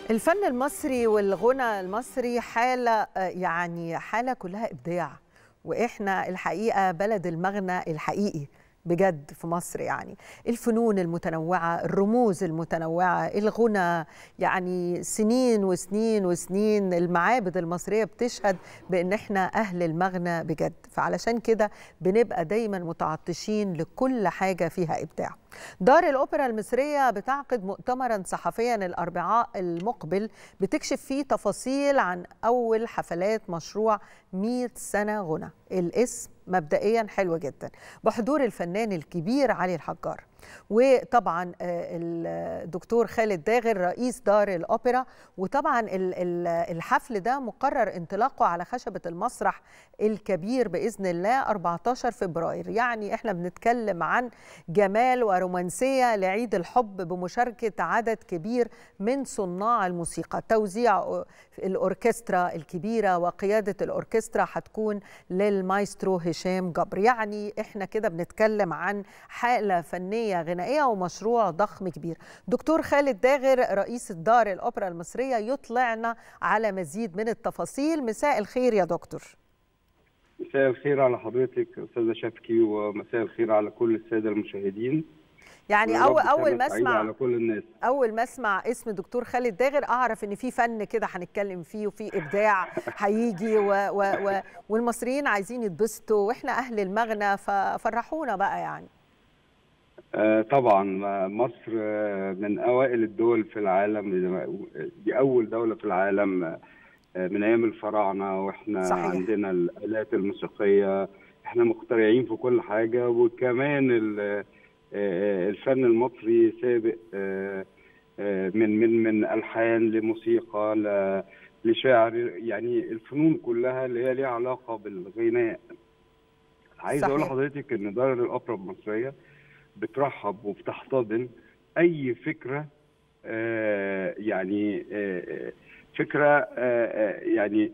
الفن المصري والغنى المصري حالة يعني حالة كلها إبداع وإحنا الحقيقة بلد المغنى الحقيقي بجد في مصر يعني الفنون المتنوعة الرموز المتنوعة الغنى يعني سنين وسنين وسنين المعابد المصرية بتشهد بأن احنا أهل المغنى بجد فعلشان كده بنبقى دايما متعطشين لكل حاجة فيها إبداع دار الأوبرا المصرية بتعقد مؤتمرا صحفيا الأربعاء المقبل بتكشف فيه تفاصيل عن أول حفلات مشروع 100 سنة غنى الاسم مبدئيا حلو جدا بحضور الفنان الكبير علي الحجار وطبعا الدكتور خالد داغر رئيس دار الأوبرا وطبعا الحفل ده مقرر انطلاقه على خشبة المسرح الكبير بإذن الله 14 فبراير يعني احنا بنتكلم عن جمال ورومانسية لعيد الحب بمشاركة عدد كبير من صناع الموسيقى توزيع الأوركسترا الكبيرة وقيادة الأوركسترا هتكون للمايسترو هشام جبر يعني احنا كده بنتكلم عن حالة فنية غنائية ومشروع ضخم كبير دكتور خالد داغر رئيس دار الأوبرا المصرية يطلعنا على مزيد من التفاصيل مساء الخير يا دكتور مساء الخير على حضرتك استاذه شفكي ومساء الخير على كل الساده المشاهدين يعني اول اول ما اسمع على كل الناس اول ما اسمع اسم دكتور خالد داغر اعرف ان في فن كده هنتكلم فيه وفي ابداع هيجي و و و والمصريين عايزين يتبسطوا واحنا اهل المغنى ففرحونا بقى يعني آه طبعا مصر من اوائل الدول في العالم دي اول دوله في العالم من ايام الفراعنه واحنا صحيح. عندنا الالات الموسيقيه احنا مخترعين في كل حاجه وكمان الفن المصري سابق من من من الحان لموسيقى لشعر يعني الفنون كلها اللي هي ليها علاقه بالغناء عايز اقول لحضرتك ان دار الاوبرا المصريه بترحب وبتحتضن اي فكره يعني فكره يعني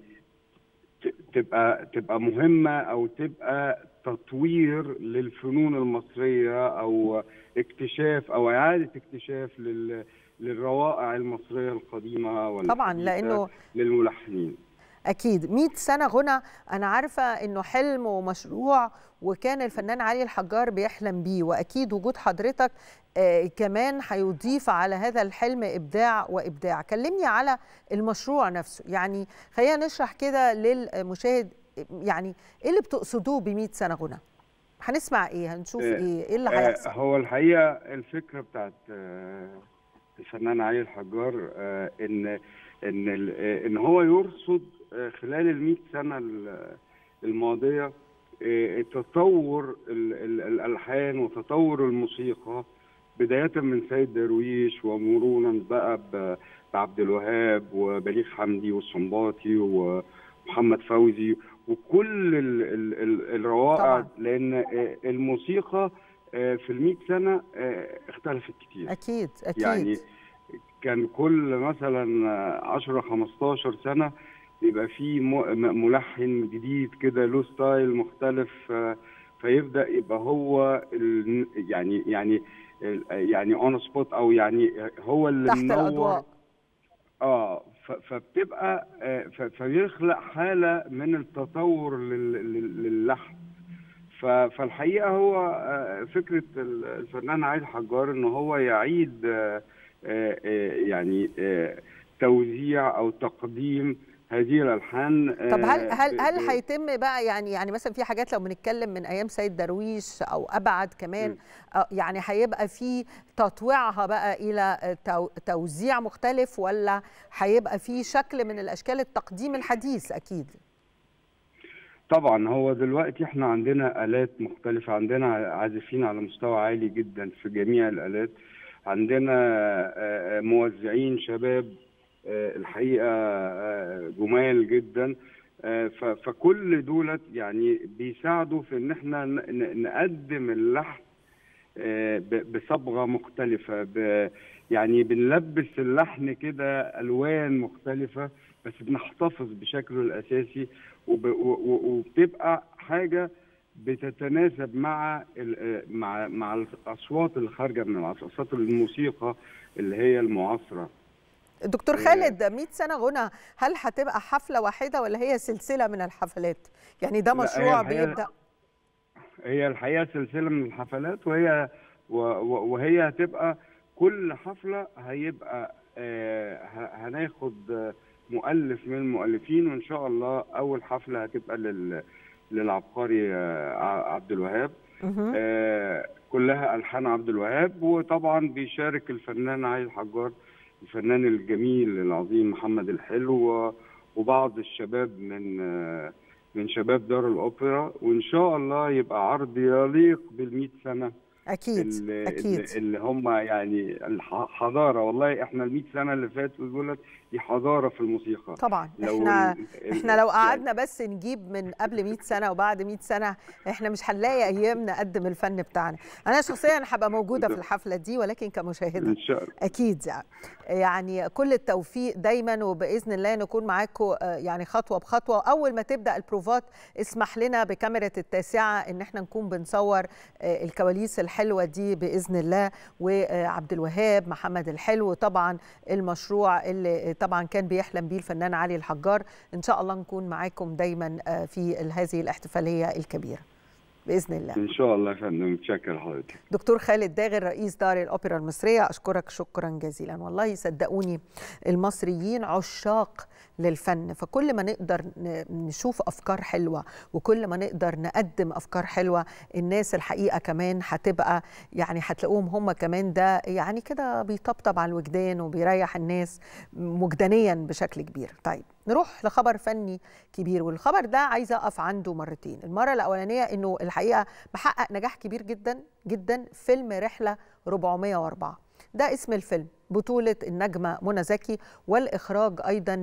تبقى تبقى مهمه او تبقى تطوير للفنون المصريه او اكتشاف او اعاده اكتشاف لل للروائع المصريه القديمه طبعا لانه للملحنين اكيد 100 سنه غنى انا عارفه انه حلم ومشروع وكان الفنان علي الحجار بيحلم بيه واكيد وجود حضرتك آه كمان هيضيف على هذا الحلم ابداع وابداع كلمني على المشروع نفسه يعني خلينا نشرح كده للمشاهد يعني ايه اللي بتقصدوه ب 100 سنه غنى هنسمع ايه هنشوف آه ايه ايه اللي هيحصل آه هو الحقيقه الفكره بتاعت الفنان علي الحجار ان ان ان هو يرصد خلال ال 100 سنه الماضيه تطور الالحان وتطور الموسيقى بدايه من سيد درويش ومرورا بقى بعبد الوهاب وبليغ حمدي والسنباطي ومحمد فوزي وكل الروائع لان الموسيقى في ال 100 سنه اختلفت كتير اكيد اكيد يعني كان كل مثلا 10 15 سنه يبقى في ملحن جديد كده له ستايل مختلف فيبدا يبقى هو يعني يعني يعني اون سبوت او يعني هو اللي تحت الاضواء اه فبتبقى فبيخلق حاله من التطور للحن فالحقيقه هو فكره الفنان عايد حجار ان هو يعيد يعني توزيع او تقديم هذه الالحان طب هل هل هل هيتم بقى يعني يعني مثلا في حاجات لو بنتكلم من ايام سيد درويش او ابعد كمان يعني هيبقى في تطويعها بقى الى توزيع مختلف ولا هيبقى في شكل من الاشكال التقديم الحديث اكيد طبعا هو دلوقتي احنا عندنا الات مختلفه عندنا عازفين على مستوى عالي جدا في جميع الالات عندنا موزعين شباب الحقيقه جمال جدا فكل دولت يعني بيساعدوا في ان احنا نقدم اللحن بصبغه مختلفه يعني بنلبس اللحن كده الوان مختلفه بس بنحتفظ بشكله الاساسي وبتبقى حاجه بتتناسب مع مع مع الاصوات اللي خارجه من اصوات الموسيقى اللي هي المعاصره دكتور خالد 100 سنه غنى هل هتبقى حفله واحده ولا هي سلسله من الحفلات يعني ده مشروع بيبدا هي الحقيقه سلسله من الحفلات وهي وهي هتبقى كل حفله هيبقى هناخد مؤلف من المؤلفين وان شاء الله اول حفله هتبقى لل للعبقري عبد الوهاب آه كلها الحان عبد الوهاب وطبعا بيشارك الفنان علي الحجار الفنان الجميل العظيم محمد الحلو وبعض الشباب من آه من شباب دار الاوبرا وان شاء الله يبقى عرض يليق بال سنه اكيد اللي اكيد اللي هم يعني الحضاره والله احنا ال 100 سنه اللي فاتوا دولت دي حضاره في الموسيقى طبعا احنا احنا لو قعدنا بس نجيب من قبل 100 سنه وبعد 100 سنه احنا مش هنلاقي ايام نقدم الفن بتاعنا انا شخصيا هبقى موجوده في الحفله دي ولكن كمشاهده ان شاء الله اكيد يعني يعني كل التوفيق دايما وباذن الله نكون معاكم يعني خطوه بخطوه اول ما تبدا البروفات اسمح لنا بكاميرا التاسعه ان احنا نكون بنصور الكواليس الحلوه دي باذن الله وعبد الوهاب محمد الحلو طبعا المشروع اللي طبعا كان بيحلم بيه الفنان علي الحجار ان شاء الله نكون معاكم دايما في هذه الاحتفاليه الكبيره باذن الله ان شاء الله يا فندم متشكر حضرتك دكتور خالد داغر رئيس دار الاوبرا المصريه اشكرك شكرا جزيلا والله صدقوني المصريين عشاق للفن فكل ما نقدر نشوف افكار حلوه وكل ما نقدر نقدم افكار حلوه الناس الحقيقه كمان هتبقى يعني هتلاقوهم هم كمان ده يعني كده بيطبطب على الوجدان وبيريح الناس مجدنيا بشكل كبير طيب نروح لخبر فني كبير والخبر ده عايزه اقف عنده مرتين المره الاولانيه انه الحقيقه محقق نجاح كبير جدا جدا فيلم رحله 404 ده اسم الفيلم بطولة النجمة منى زكي والإخراج أيضا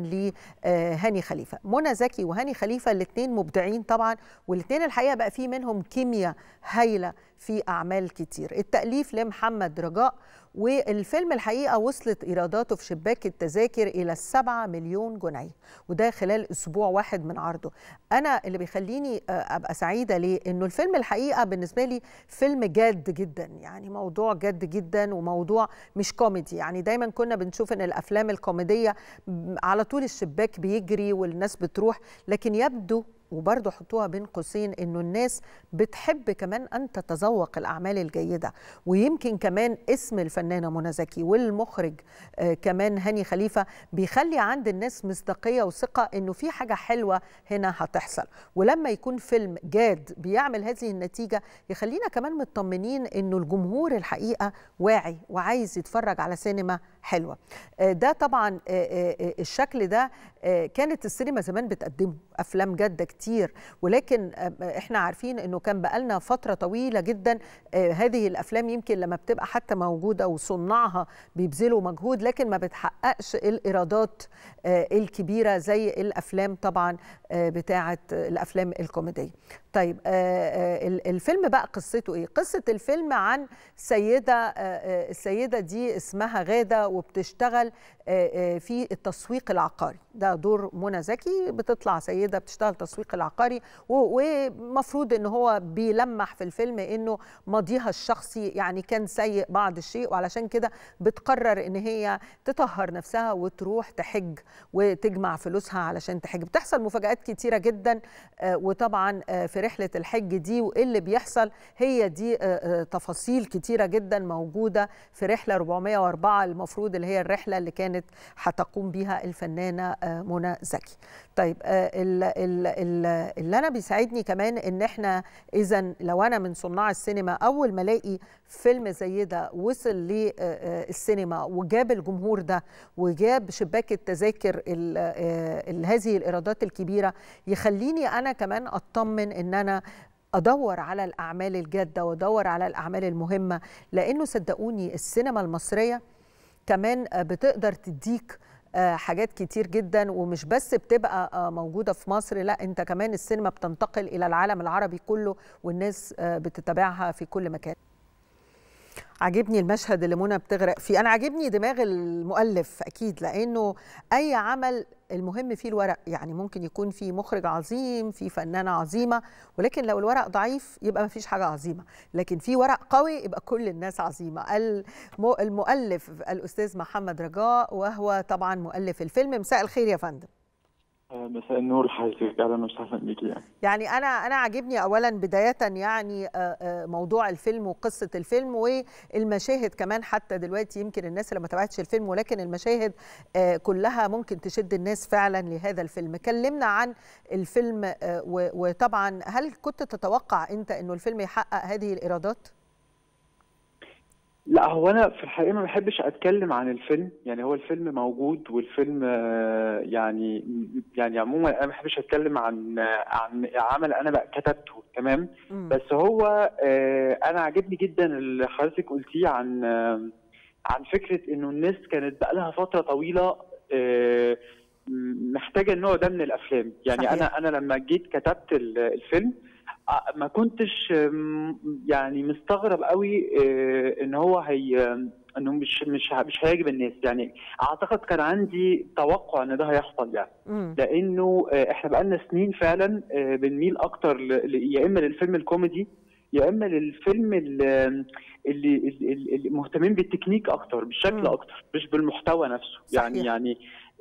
لهاني خليفة منى زكي وهاني خليفة الاثنين مبدعين طبعا والاثنين الحقيقة بقى في منهم كيمياء هايلة في أعمال كتير التأليف لمحمد رجاء والفيلم الحقيقة وصلت إيراداته في شباك التذاكر إلى السبعة مليون جنيه وده خلال أسبوع واحد من عرضه أنا اللي بيخليني أبقى سعيدة ليه إنه الفيلم الحقيقة بالنسبة لي فيلم جاد جدا يعني موضوع جد جدا وموضوع مش كوميدي يعني دايما كنا بنشوف إن الأفلام الكوميدية على طول الشباك بيجري والناس بتروح لكن يبدو وبرضه حطوها بين قوسين انه الناس بتحب كمان ان تتذوق الاعمال الجيده ويمكن كمان اسم الفنانه منى زكي والمخرج آه كمان هاني خليفه بيخلي عند الناس مصداقيه وثقه انه في حاجه حلوه هنا هتحصل ولما يكون فيلم جاد بيعمل هذه النتيجه يخلينا كمان مطمنين انه الجمهور الحقيقه واعي وعايز يتفرج على سينما حلوه آه ده طبعا آه الشكل ده كانت السينما زمان بتقدمه افلام جاده كتير ولكن احنا عارفين انه كان بقالنا فتره طويله جدا هذه الافلام يمكن لما بتبقى حتى موجوده وصناعها بيبذلوا مجهود لكن ما بتحققش الايرادات الكبيره زي الافلام طبعا بتاعه الافلام الكوميديه طيب الفيلم بقى قصته ايه قصه الفيلم عن سيده السيده دي اسمها غاده وبتشتغل في التسويق العقاري ده دور منى زكي بتطلع سيده بتشتغل تسويق العقاري ومفروض ان هو بيلمح في الفيلم انه ماضيها الشخصي يعني كان سيء بعض الشيء وعلشان كده بتقرر ان هي تطهر نفسها وتروح تحج وتجمع فلوسها علشان تحج بتحصل مفاجآت كتيره جدا وطبعا في رحله الحج دي وايه اللي بيحصل هي دي تفاصيل كتيره جدا موجوده في رحله 404 المفروض اللي هي الرحله اللي كانت هتقوم بيها الفنانه منى زكي طيب اللي انا بيساعدني كمان ان احنا اذا لو انا من صناع السينما اول ما الاقي فيلم زي ده وصل للسينما وجاب الجمهور ده وجاب شباك التذاكر هذه الايرادات الكبيره يخليني انا كمان اطمن ان انا ادور على الاعمال الجاده وادور على الاعمال المهمه لانه صدقوني السينما المصريه كمان بتقدر تديك حاجات كتير جدا ومش بس بتبقى موجوده في مصر لا انت كمان السينما بتنتقل الى العالم العربي كله والناس بتتابعها في كل مكان عاجبني المشهد اللي منى بتغرق فيه انا عاجبني دماغ المؤلف اكيد لانه اي عمل المهم فيه الورق يعني ممكن يكون في مخرج عظيم في فنانه عظيمه ولكن لو الورق ضعيف يبقى ما فيش حاجه عظيمه لكن في ورق قوي يبقى كل الناس عظيمه المؤلف الاستاذ محمد رجاء وهو طبعا مؤلف الفيلم مساء الخير يا فندم مساء النور حضرتك اهلا وسهلا بيكي يعني. يعني انا انا عاجبني اولا بدايه يعني موضوع الفيلم وقصه الفيلم والمشاهد كمان حتى دلوقتي يمكن الناس اللي ما تابعتش الفيلم ولكن المشاهد كلها ممكن تشد الناس فعلا لهذا الفيلم كلمنا عن الفيلم وطبعا هل كنت تتوقع انت انه الفيلم يحقق هذه الايرادات لا هو انا في الحقيقه ما بحبش اتكلم عن الفيلم يعني هو الفيلم موجود والفيلم يعني يعني عموما انا ما بحبش اتكلم عن عن عمل انا بقى كتبته تمام م. بس هو انا عجبني جدا اللي حضرتك قلتيه عن عن فكره انه الناس كانت بقى لها فتره طويله محتاجه النوع ده من الافلام يعني صحيح. انا انا لما جيت كتبت الفيلم ما كنتش يعني مستغرب قوي ان هو هي انه مش مش مش هيعجب الناس يعني اعتقد كان عندي توقع ان ده هيحصل يعني م. لانه احنا بقالنا سنين فعلا بنميل اكتر يا اما للفيلم الكوميدي يا اما للفيلم اللي, اللي, اللي مهتمين بالتكنيك اكتر بالشكل م. اكتر مش بالمحتوى نفسه صحيح. يعني يعني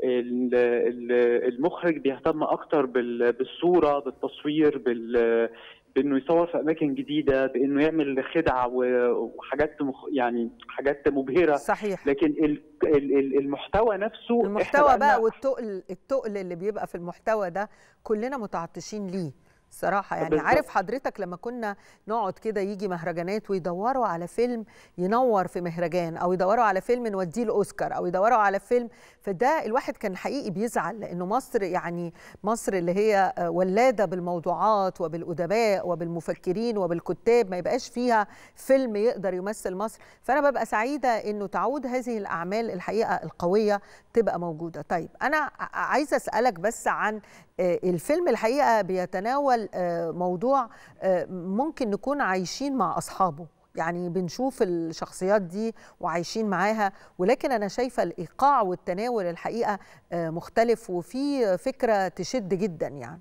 المخرج بيهتم اكتر بالصوره بالتصوير بال بانه يصور في اماكن جديده بانه يعمل خدع وحاجات مخ يعني حاجات مبهره صحيح لكن المحتوى نفسه المحتوى بقى والتقل التقل اللي بيبقى في المحتوى ده كلنا متعطشين ليه صراحة يعني بالزبط. عارف حضرتك لما كنا نقعد كده يجي مهرجانات ويدوروا على فيلم ينور في مهرجان أو يدوروا على فيلم نوديه الأوسكار أو يدوروا على فيلم فده الواحد كان حقيقي بيزعل لأنه مصر يعني مصر اللي هي ولادة بالموضوعات وبالأدباء وبالمفكرين وبالكتاب ما يبقاش فيها فيلم يقدر يمثل مصر فأنا ببقى سعيدة أنه تعود هذه الأعمال الحقيقة القوية تبقى موجودة طيب أنا عايزة أسألك بس عن الفيلم الحقيقه بيتناول موضوع ممكن نكون عايشين مع اصحابه يعني بنشوف الشخصيات دي وعايشين معاها ولكن انا شايفه الايقاع والتناول الحقيقه مختلف وفي فكره تشد جدا يعني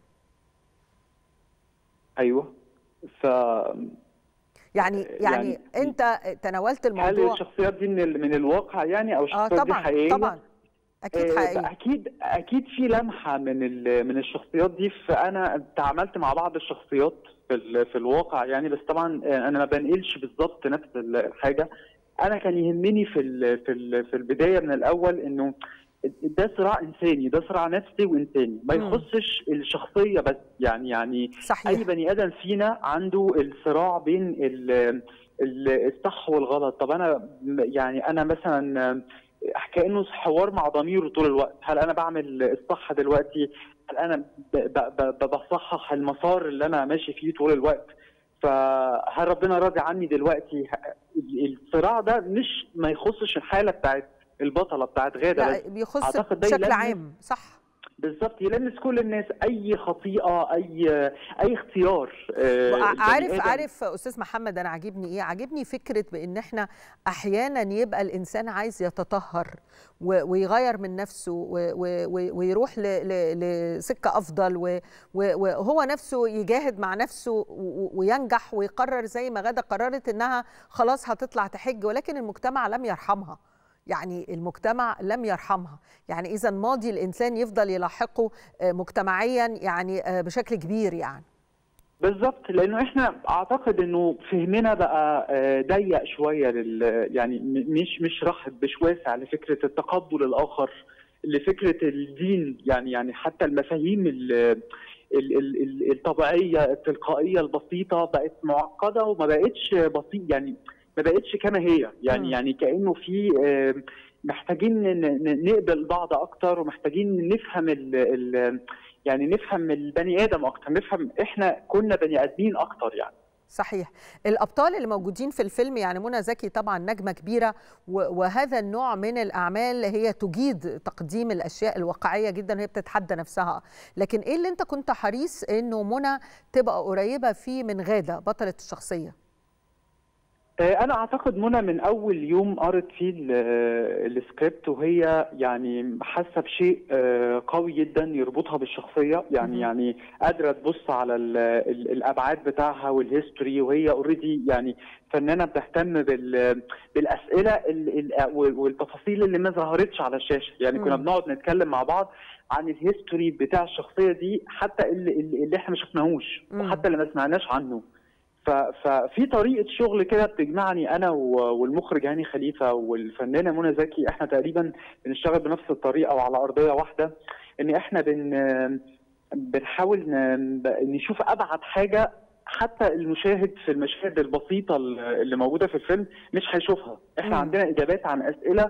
ايوه ف يعني, يعني يعني انت تناولت الموضوع هل الشخصيات دي من من الواقع يعني او الشخصيات آه طبعا دي حقيقيه طبعا اكيد حقيقي اكيد اكيد في لمحه من من الشخصيات دي فانا تعاملت مع بعض الشخصيات في في الواقع يعني بس طبعا انا ما بنقلش بالظبط نفس الحاجه انا كان يهمني في في في البدايه من الاول انه ده صراع انساني ده صراع نفسي وانساني ما يخصش الشخصيه بس يعني يعني صحيح. اي بني ادم فينا عنده الصراع بين الصح والغلط طب انا يعني انا مثلا كانه حوار مع ضميره طول الوقت هل انا بعمل الصح دلوقتي هل انا بصحح المسار اللي انا ماشي فيه طول الوقت فهل ربنا راضي عني دلوقتي الصراع ده مش ما يخصش الحاله بتاعت البطله بتاعت غاده لا بيخص بشكل عام صح بالظبط يلمس كل الناس اي خطيئه اي اي اختيار عارف عارف استاذ محمد انا عاجبني ايه عاجبني فكره بان احنا احيانا يبقى الانسان عايز يتطهر ويغير من نفسه ويروح لسكه افضل وهو نفسه يجاهد مع نفسه وينجح ويقرر زي ما غاده قررت انها خلاص هتطلع تحج ولكن المجتمع لم يرحمها يعني المجتمع لم يرحمها يعني اذا ماضي الانسان يفضل يلاحقه مجتمعيا يعني بشكل كبير يعني بالظبط لانه احنا اعتقد انه فهمنا بقى ضيق شويه لل يعني مش مش رحب مش واسع لفكره التقبل الاخر لفكره الدين يعني يعني حتى المفاهيم الطبيعيه التلقائيه البسيطه بقت معقده وما بقتش بسيط يعني ما بقتش كما هي يعني م. يعني كانه في محتاجين نقبل بعض اكتر ومحتاجين نفهم ال ال يعني نفهم البني ادم اكتر نفهم احنا كنا بني ادمين اكتر يعني صحيح الابطال اللي موجودين في الفيلم يعني منى زكي طبعا نجمه كبيره وهذا النوع من الاعمال هي تجيد تقديم الاشياء الواقعيه جدا وهي بتتحدى نفسها لكن ايه اللي انت كنت حريص انه منى تبقى قريبه فيه من غاده بطله الشخصيه انا اعتقد منى من اول يوم قرت فيه السكريبت وهي يعني حاسه بشيء قوي جدا يربطها بالشخصيه يعني م- يعني قادره تبص على ال ال الابعاد بتاعها والهيستوري وهي اوريدي يعني فنانه بتهتم بال بالاسئله ال والتفاصيل اللي ما ظهرتش على الشاشه يعني م- كنا بنقعد نتكلم مع بعض عن الهيستوري بتاع الشخصيه دي حتى اللي, اللي احنا ما شفناهوش وحتى اللي ما سمعناش عنه ففي طريقه شغل كده بتجمعني انا والمخرج هاني خليفه والفنانه منى زكي احنا تقريبا بنشتغل بنفس الطريقه وعلى ارضيه واحده ان احنا بن بنحاول نشوف ابعد حاجه حتى المشاهد في المشاهد البسيطه اللي موجوده في الفيلم مش هيشوفها احنا م. عندنا اجابات عن اسئله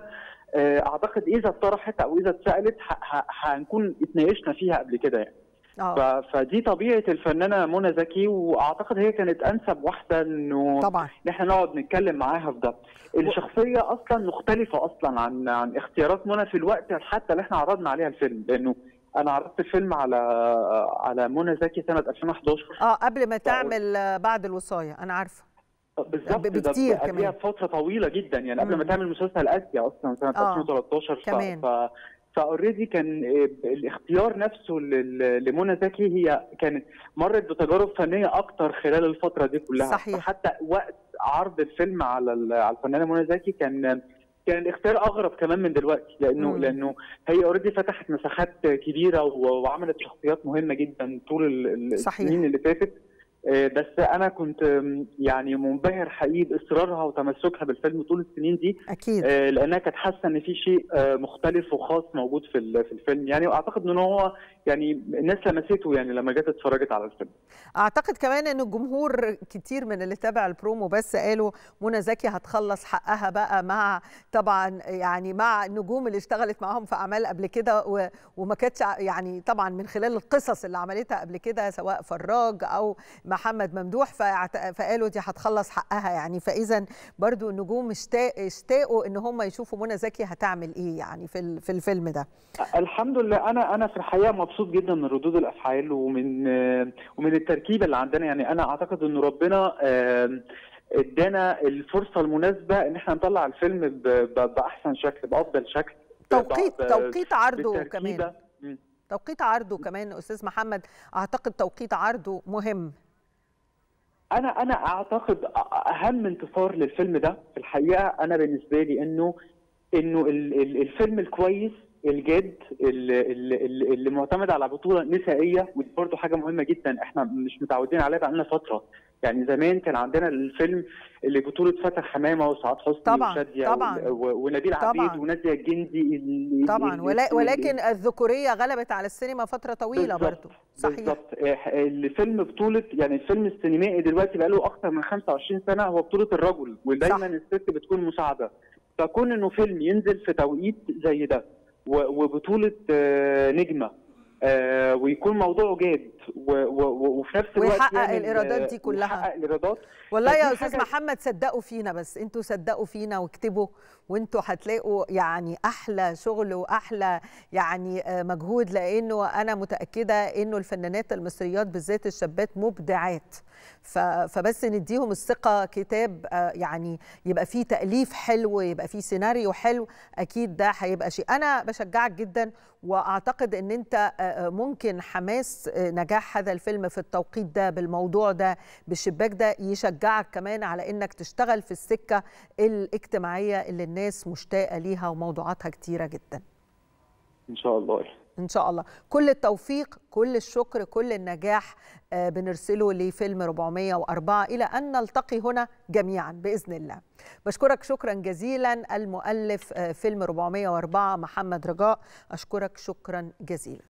اعتقد اذا اتطرحت او اذا اتسالت هنكون اتناقشنا فيها قبل كده يعني أوه. فدي طبيعه الفنانه منى زكي واعتقد هي كانت انسب واحده انه طبعا ان احنا نقعد نتكلم معاها في ده الشخصيه اصلا مختلفه اصلا عن عن اختيارات منى في الوقت حتى اللي احنا عرضنا عليها الفيلم لانه انا عرضت الفيلم على على منى زكي سنه 2011 اه قبل ما تعمل بعد الوصايه انا عارفه بالظبط بكتير كمان فتره طويله جدا يعني قبل ما تعمل مسلسل اسيا اصلا سنه آه. 2013 كمان. ف... فاوريدي كان الاختيار نفسه لمنى زكي هي كانت مرت بتجارب فنيه اكتر خلال الفتره دي كلها صحيح. حتى وقت عرض الفيلم على على الفنانه منى زكي كان كان الاختيار اغرب كمان من دلوقتي لانه مم. لانه هي اوريدي فتحت مساحات كبيره وعملت شخصيات مهمه جدا طول السنين اللي فاتت بس انا كنت يعني منبهر حقيقي باصرارها وتمسكها بالفيلم طول السنين دي اكيد لانها كانت حاسه ان في شيء مختلف وخاص موجود في في الفيلم يعني واعتقد ان هو يعني الناس لمسته يعني لما جت اتفرجت على الفيلم اعتقد كمان ان الجمهور كتير من اللي تابع البرومو بس قالوا منى زكي هتخلص حقها بقى مع طبعا يعني مع النجوم اللي اشتغلت معاهم في اعمال قبل كده وما كانتش يعني طبعا من خلال القصص اللي عملتها قبل كده سواء فراج او محمد ممدوح فقالوا دي هتخلص حقها يعني فاذا برضو النجوم اشتاقوا ان هم يشوفوا منى زكي هتعمل ايه يعني في في الفيلم ده الحمد لله انا انا في الحقيقه مبسوط جدا من ردود الافعال ومن ومن التركيبه اللي عندنا يعني انا اعتقد ان ربنا ادانا الفرصه المناسبه ان احنا نطلع الفيلم باحسن شكل بافضل شكل توقيت توقيت عرضه كمان توقيت عرضه كمان استاذ محمد اعتقد توقيت عرضه مهم انا انا اعتقد اهم انتصار للفيلم ده في الحقيقه انا بالنسبه لي انه انه الفيلم الكويس الجاد اللي, اللي, اللي معتمد على بطوله نسائيه ودي برضه حاجه مهمه جدا احنا مش متعودين عليها بقالنا فتره يعني زمان كان عندنا الفيلم اللي بطوله فاتن حمامه وسعاد حسني طبعا وشاديه طبعا ونبيل عبيد وناديه الجندي اللي طبعا اللي ولا ولكن الذكوريه غلبت على السينما فتره طويله برضه صحيح بالظبط الفيلم بطوله يعني الفيلم السينمائي دلوقتي بقى له اكثر من 25 سنه هو بطوله الرجل ودايما الست بتكون مساعده فكون انه فيلم ينزل في توقيت زي ده وبطوله نجمه آه ويكون موضوعه جاد وفي نفس الوقت ويحقق الايرادات دي كلها ويحقق الايرادات والله يا استاذ محمد صدقوا فينا بس انتوا صدقوا فينا واكتبوا وانتوا هتلاقوا يعني احلى شغل واحلى يعني مجهود لانه انا متاكده انه الفنانات المصريات بالذات الشابات مبدعات فبس نديهم الثقه كتاب يعني يبقى فيه تاليف حلو يبقى فيه سيناريو حلو اكيد ده هيبقى شيء انا بشجعك جدا واعتقد ان انت ممكن حماس نجاح هذا الفيلم في التوقيت ده بالموضوع ده بالشباك ده يشجعك كمان على انك تشتغل في السكه الاجتماعيه اللي الناس مشتاقه ليها وموضوعاتها كتيره جدا ان شاء الله ان شاء الله كل التوفيق كل الشكر كل النجاح بنرسله لفيلم 404 الى ان نلتقي هنا جميعا باذن الله بشكرك شكرا جزيلا المؤلف فيلم 404 محمد رجاء اشكرك شكرا جزيلا